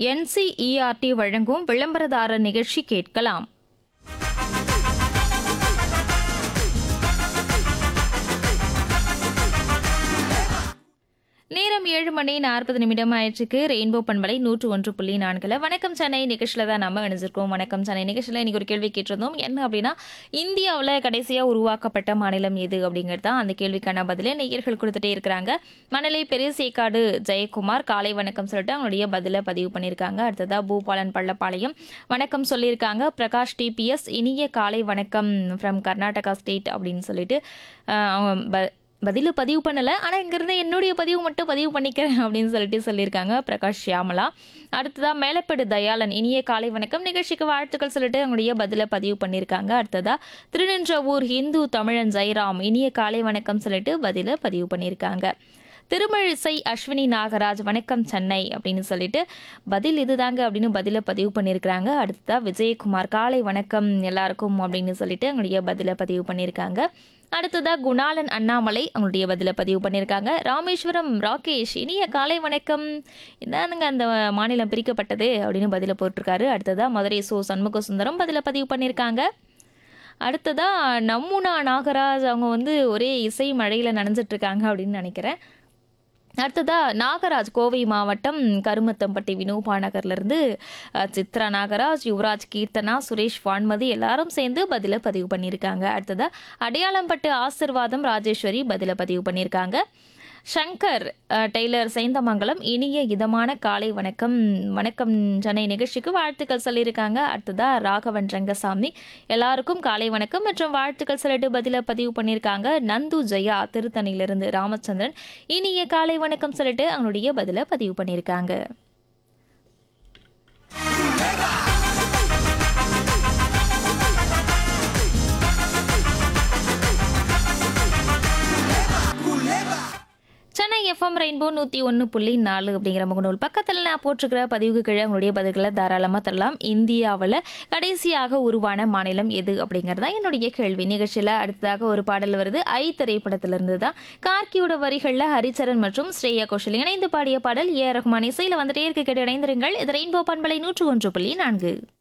NCERT வழங்கும் விளம்பரதாரர் நிகழ்ச்சி கேட்கலாம் நேரம் ஏழு மணி நாற்பது நிமிடம் ஆயிடுச்சுக்கு ரெயின்போ பண்பலை நூற்று ஒன்று புள்ளி நான்குல வணக்கம் சென்னை நிகழ்ச்சியில் தான் நம்ம இணைஞ்சிருக்கோம் வணக்கம் சென்னை நிகழ்ச்சியில் இன்னைக்கு ஒரு கேள்வி கேட்டிருந்தோம் என்ன அப்படின்னா இந்தியாவில் கடைசியாக உருவாக்கப்பட்ட மாநிலம் எது அப்படிங்கிறது தான் அந்த கேள்விக்கான பதிலை நேயர்கள் கொடுத்துட்டே இருக்கிறாங்க மணலை பெரியசேக்காடு ஜெயக்குமார் காலை வணக்கம் சொல்லிட்டு அவங்களுடைய பதிலை பதிவு பண்ணியிருக்காங்க அடுத்ததாக பூபாலன் பள்ளப்பாளையம் வணக்கம் சொல்லியிருக்காங்க பிரகாஷ் டிபிஎஸ் இனிய காலை வணக்கம் ஃப்ரம் கர்நாடகா ஸ்டேட் அப்படின்னு சொல்லிட்டு ஆஹ், அவங்க ப- பதில பதிவு பண்ணலை ஆனால் இங்கேருந்து என்னுடைய பதிவு மட்டும் பதிவு பண்ணிக்கிறேன் அப்படின்னு சொல்லிட்டு சொல்லியிருக்காங்க பிரகாஷ் ஷியாமலா அடுத்ததாக மேலப்பேடு தயாளன் இனிய காலை வணக்கம் நிகழ்ச்சிக்கு வாழ்த்துக்கள் சொல்லிட்டு அவங்களுடைய பதில பதிவு பண்ணியிருக்காங்க அடுத்ததாக திருநின்றவூர் ஹிந்து தமிழன் ஜெயராம் இனிய காலை வணக்கம் சொல்லிட்டு பதில பதிவு பண்ணியிருக்காங்க திருமழிசை அஸ்வினி நாகராஜ் வணக்கம் சென்னை அப்படின்னு சொல்லிட்டு பதில் இதுதாங்க அப்படின்னு பதில பதிவு பண்ணியிருக்கிறாங்க அடுத்ததா விஜயகுமார் காலை வணக்கம் எல்லாருக்கும் அப்படின்னு சொல்லிட்டு அவங்களுடைய பதில பதிவு பண்ணியிருக்காங்க அடுத்ததா குணாலன் அண்ணாமலை அவங்களுடைய பதில பதிவு பண்ணியிருக்காங்க ராமேஸ்வரம் ராகேஷ் இனிய காலை வணக்கம் இதானுங்க அந்த மாநிலம் பிரிக்கப்பட்டது அப்படின்னு பதில போட்டிருக்காரு அடுத்ததா மதுரை சோ சண்முக சுந்தரம் பதில பதிவு பண்ணியிருக்காங்க அடுத்ததா நம்முனா நாகராஜ் அவங்க வந்து ஒரே இசை மழையில் நனைஞ்சிட்டு இருக்காங்க அப்படின்னு நினைக்கிறேன் அடுத்ததா நாகராஜ் கோவை மாவட்டம் கருமத்தம்பட்டி வினோபா நகர்லேருந்து சித்ரா நாகராஜ் யுவராஜ் கீர்த்தனா சுரேஷ் வான்மதி எல்லாரும் சேர்ந்து பதில பதிவு பண்ணியிருக்காங்க அடுத்ததா அடையாளம்பட்டு ஆசிர்வாதம் ராஜேஸ்வரி பதில பதிவு பண்ணியிருக்காங்க சங்கர் அஹ், டெய்லர் சேந்தமங்கலம் இனிய இதமான காலை வணக்கம் வணக்கம் சென்னை நிகழ்ச்சிக்கு வாழ்த்துக்கள் சொல்லியிருக்காங்க அடுத்ததா ராகவன் ரங்கசாமி எல்லாருக்கும் காலை வணக்கம் மற்றும் வாழ்த்துக்கள் சொல்லிட்டு பதில பதிவு பண்ணியிருக்காங்க நந்து ஜெயா திருத்தணியிலிருந்து ராமச்சந்திரன் இனிய காலை வணக்கம் சொல்லிட்டு அவங்களுடைய பதில பதிவு பண்ணியிருக்காங்க சென்னை எஃப்எம் ரெயின்போ நூற்றி ஒன்று புள்ளி நாலு அப்படிங்கிற முகநூல் பக்கத்தில் நான் போட்டிருக்கிற பதிவுக்கு கீழே உங்களுடைய பதில்களை தாராளமாக தரலாம் இந்தியாவில் கடைசியாக உருவான மாநிலம் எது அப்படிங்கிறது தான் என்னுடைய கேள்வி நிகழ்ச்சியில் அடுத்ததாக ஒரு பாடல் வருது ஐ திரைப்படத்திலிருந்து தான் கார்கியோட வரிகளில் ஹரிச்சரன் மற்றும் ஸ்ரேயா கோஷல் இணைந்து பாடிய பாடல் ஏ ரஹ்மான் இசையில் வந்துட்டே இருக்க கேட்டு இணைந்திருங்கள் இது ரெயின்போ பண்பலை நூற்று ஒன்று புள்ளி நான்கு